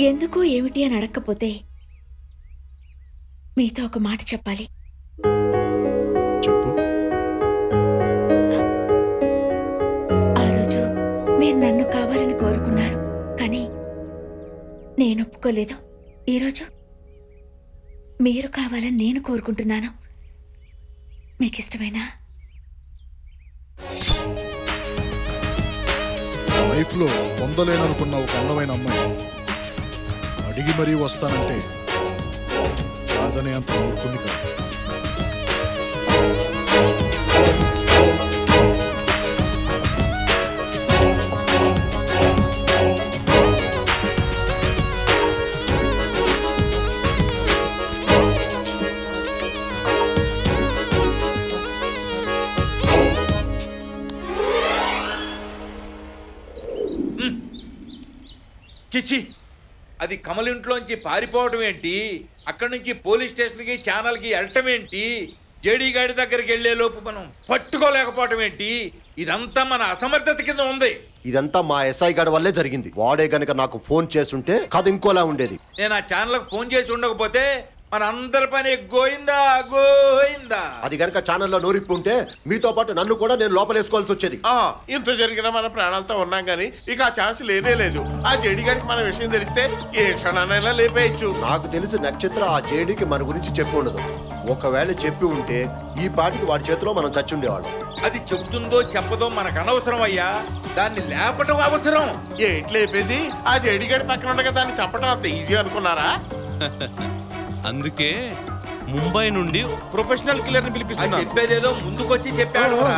ఎందుకు ఏమిటి అని అడగకపోతే మీతో ఒక మాట చెప్పాలి చెప్పు ఆ రోజు మీరు నన్ను కావాలని కోరుకున్నారు కానీ నేను ఒప్పుకోలేదు ఈరోజు మీరు కావాలని నేను కోరుకుంటున్నాను మీకు ఇష్టమేనా లైఫ్ లో పొందలేననుకున్న ఒక అందమైన అమ్మాయి అడిగి మరీ వస్తానంటే కాదనే అంత ఊరుకుంది కాదు చిచ్చి అది కమలింట్లోంచి పారిపోవడం ఏంటి అక్కడి నుంచి పోలీస్ స్టేషన్కి ఛానల్కి వెళ్ళటం ఏంటి జేడీ గాడి దగ్గరికి వెళ్లే లోపు మనం పట్టుకోలేకపోవటం ఏంటి ఇదంతా మన అసమర్థత కింద ఉంది ఇదంతా మా ఎస్ఐ గడి వల్లే జరిగింది వాడే గనక నాకు ఫోన్ చేసుంటే కథ ఇంకోలా ఉండేది నేను ఆ ఛానల్కి ఫోన్ చేసి ఉండకపోతే మన అందరి పని గోయిందా గోయిందా అది గనక ఛానల్లో నోరిప్పి ఉంటే మీతో పాటు నన్ను కూడా నేను లోపలేసుకోవాల్సి వచ్చేది ఆ, ఇంత జరిగిన మన ప్రాణాలతో ఉన్నాం గానీ ఇక ఆ ఛాన్స్ లేనే లేదు ఆ జేడి గారికి మన విషయం తెలిస్తే ఏ క్షణానైనా లేపేయచ్చు నాకు తెలిసి నక్షత్ర ఆ జేడీకి మన గురించి చెప్పి ఉండదు ఒకవేళ చెప్పి ఉంటే ఈ పాటికి వాడి చేతిలో మనం చచ్చుండేవాళ్ళం అది చెబుతుందో చెప్పదో మనకు అనవసరం అయ్యా దాన్ని లేపటం అవసరం ఏంటి లేపేది ఆ జేడి గారి పక్కన ఉండగా దాన్ని చంపడం అంత ఈజీ అనుకున్నారా అందుకే ముంబై నుండి ప్రొఫెషనల్ కిల్లర్ ని అది పిలిపిస్తున్నా చెప్పేదేదో ముందుకొచ్చి చెప్పాడు రా.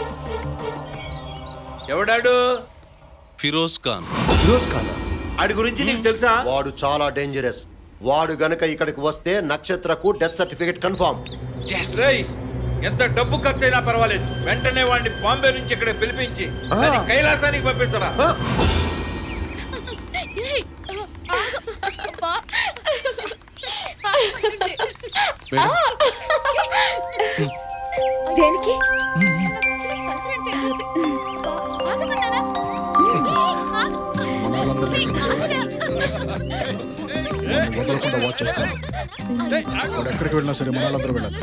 ఎవడాడు ఫిరోజ్ ఖాన్ ఫిరోజ్ ఖాన్ ఆడి గురించి నీకు తెలుసా వాడు చాలా డేంజరస్ వాడు గనక ఇక్కడికి వస్తే నక్షత్రకు డెత్ సర్టిఫికేట్ కన్ఫర్మ్ రేయ్ ఎంత డబ్బు ఖర్చైనా పర్వాలేదు వెంటనే వాడిని బాంబే నుంచి ఇక్కడ పిలిపించి దాన్ని కైలాసానికి పంపించరా దేనికి వదలకుండా వాచ్ చేస్తాను వాడు ఎక్కడికి వెళ్ళినా సరే మనాలందరూ వెళ్ళాలి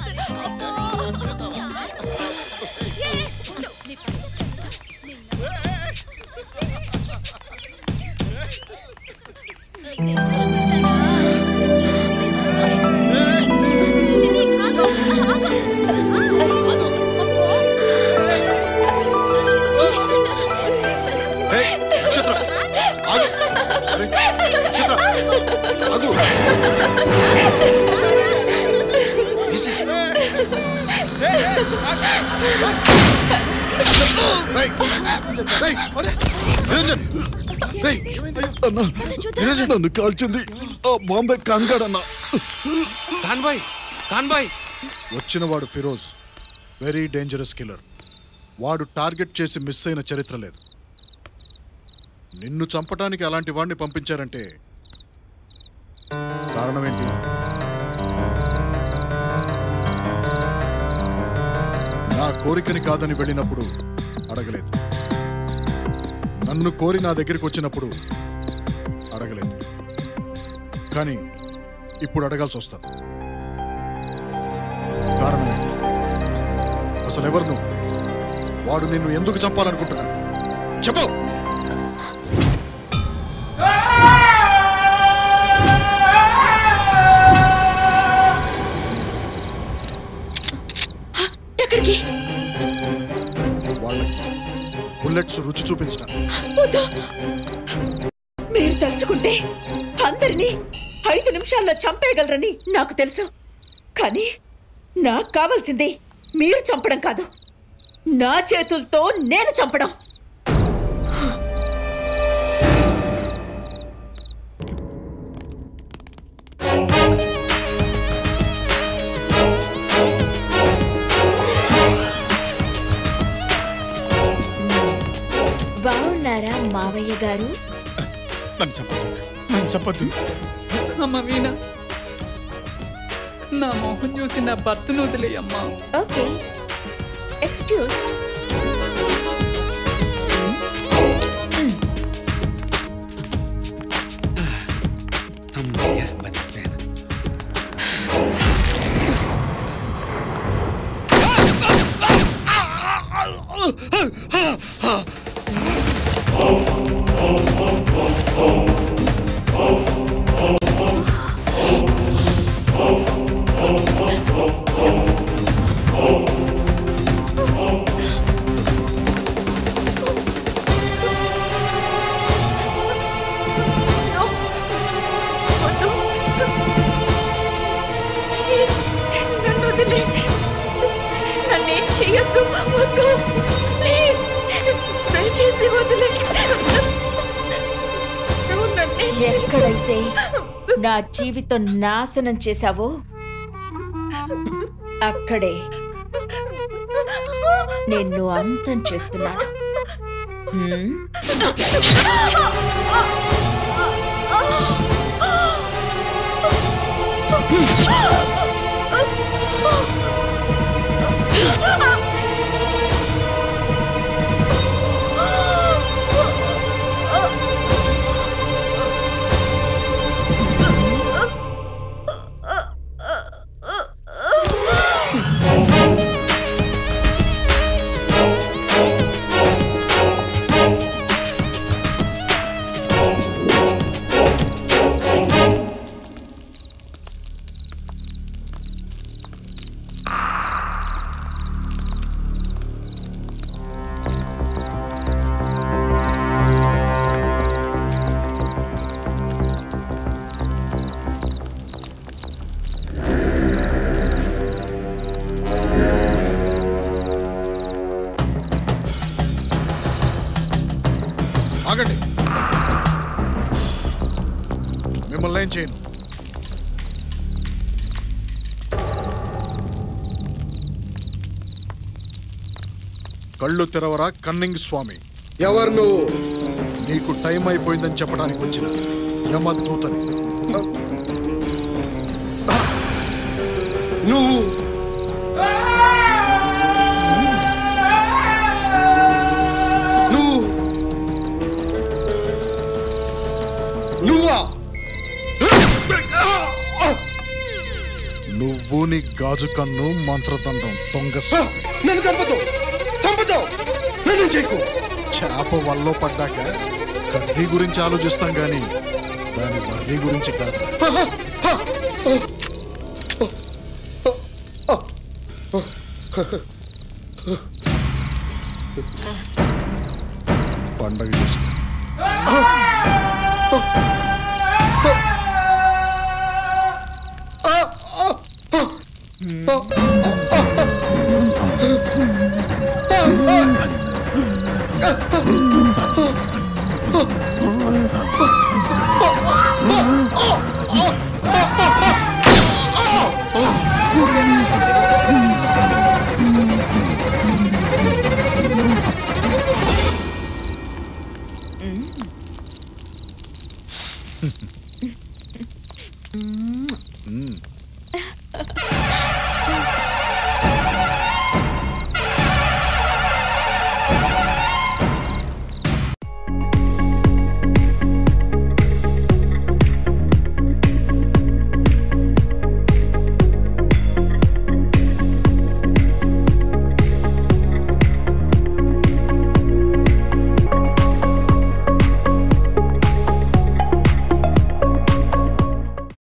ఏయ్, నక్షత్ర, ఆగు. అరే, నక్షత్ర, ఆగు. రేయ్, రేయ్, నిరంజన్, రేయ్, అన్న, నిరంజన్ నన్ను కాల్చింది ఆ బాంబే కాన్గాడ్ అన్న కాన్బాయ్ కాన్బాయ్ వచ్చినవాడు ఫిరోజ్ వెరీ డేంజరస్ కిల్లర్ వాడు టార్గెట్ చేసి మిస్ అయిన చరిత్ర లేదు నిన్ను చంపటానికి అలాంటి వాడిని పంపించారంటే కారణం ఏంటి నా కోరికని కాదని వెళ్ళినప్పుడు అడగలేదు నన్ను కోరి నా దగ్గరికి వచ్చినప్పుడు అడగలేదు కానీ ఇప్పుడు అడగాల్సి వస్తుంది కారణం ఏంటి అసలు ఎవరు నువ్వు వాడు నిన్ను ఎందుకు చంపాలనుకుంటున్నాడు చెప్పు ఎక్కడికి వాళ్ళకి బుల్లెట్స్ రుచి చూపించడానికి వద్దు. మీరు తలుచుకుంటే అందరినీ ఐదు నిమిషాల్లో చంపేయగలరని నాకు తెలుసు కానీ నాకు కావాల్సింది మీరు చంపడం కాదు నా చేతులతో నేను చంపడం బాగున్నారా మావయ్య గారు నన్ను చంపద్దు నన్ను చంపద్దు అమ్మ వీణ నా మొహం చూసి నా భర్తను వదిలేయమ్మా ఓకే ఎక్స్క్యూజ్డ్ వద్దు. ప్లీజ్, నన్ను వదిలే. నన్నేం చెయ్యొద్దు. వద్దు. ప్లీజ్, దయచేసి వదిలే. నువ్వు నన్నేం చెయ్యొద్దు. ఎక్కడైతే నా జీవితం నాశనం చేశావో అక్కడే నిన్ను అంతం చేస్తున్నాను హ్మ్? ఆగండి మిమ్మల్ని ఏం చేయను కళ్ళు తెరవరా కన్నింగ్ స్వామి ఎవరు నువ్వు నీకు టైం అయిపోయిందని చెప్పడానికి వచ్చిన యమదూతని నువ్వు నువ్వు నువ్వా నువ్వు నీ గాజు కన్ను మంత్రదండం దొంగ ఆ! నన్ను చంపదు చంపదు నన్ను చేయకు చేప వల్ల పడ్డాక కర్రీ గురించి ఆలోచిస్తాం గాని దాని వర్రీ గురించి కాదు పండగ చేసుకో ఆ